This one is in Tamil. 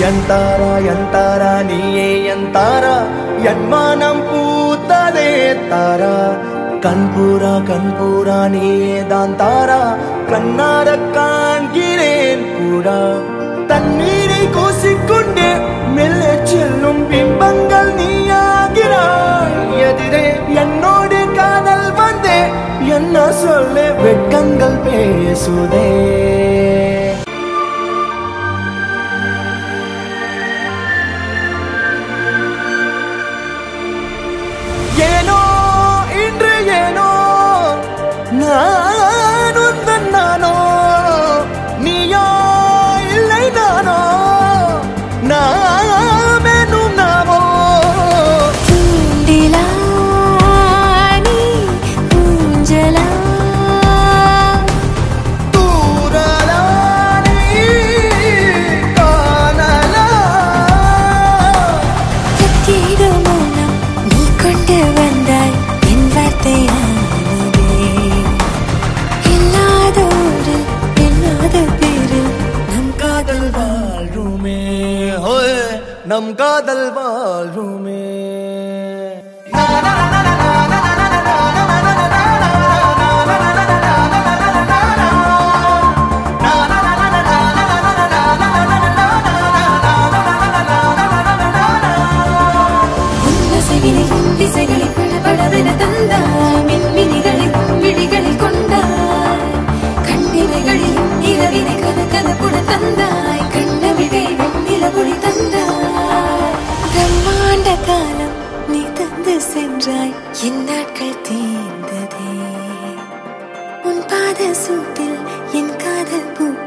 என் தாரா என் தாரா நீயே என் தாரா என் மானம் பூத்ததே தாரா கண்பூரா கண்பூரா நீயே தான் தாரா கண்ணார காண்கிறேன் கூடா தண்ணீரை கூசிக்கொண்டே மெல்ல செல்லும் பிம்பங்கள் நீயாகிறாய் எதிரே என்னோடு காதல் வந்தே என்ன சொல்ல வெட்கங்கள் பேசுதே ஏனோ இன்று ஏனோ நான் உந்தன் நானோ நீயோ இல்லை நானோ நாமேனும் நாமோ தூண்டிலா நீ ஊஞ்சலா தூரலானி காணலா கத்திட மூலம் நீ கொண்டு வந்தாய் என் வார்த்தையானதே இல்லாத ஒரு இல்லாத பேரில் நம் காதல் வாழ்வுமே ஹோய் நம் காதல் வாழ்வுமே உன்னசையினையும் திசைகளை படபடவென தந்தாய் மின்மினிகளை விழிகளில் கொண்டாய் கண்ணிமைகளிலும் இரவினை கதகதப்புட தந்தாய் கண்ணவிழை வெண்ணில ஒளி தந்தாய் பிரம்மாண்ட காலம் நீ தந்து சென்றாய் என் நாட்கள் தீர்ந்ததே உன் பாத சூட்டில் என் காதல் பூ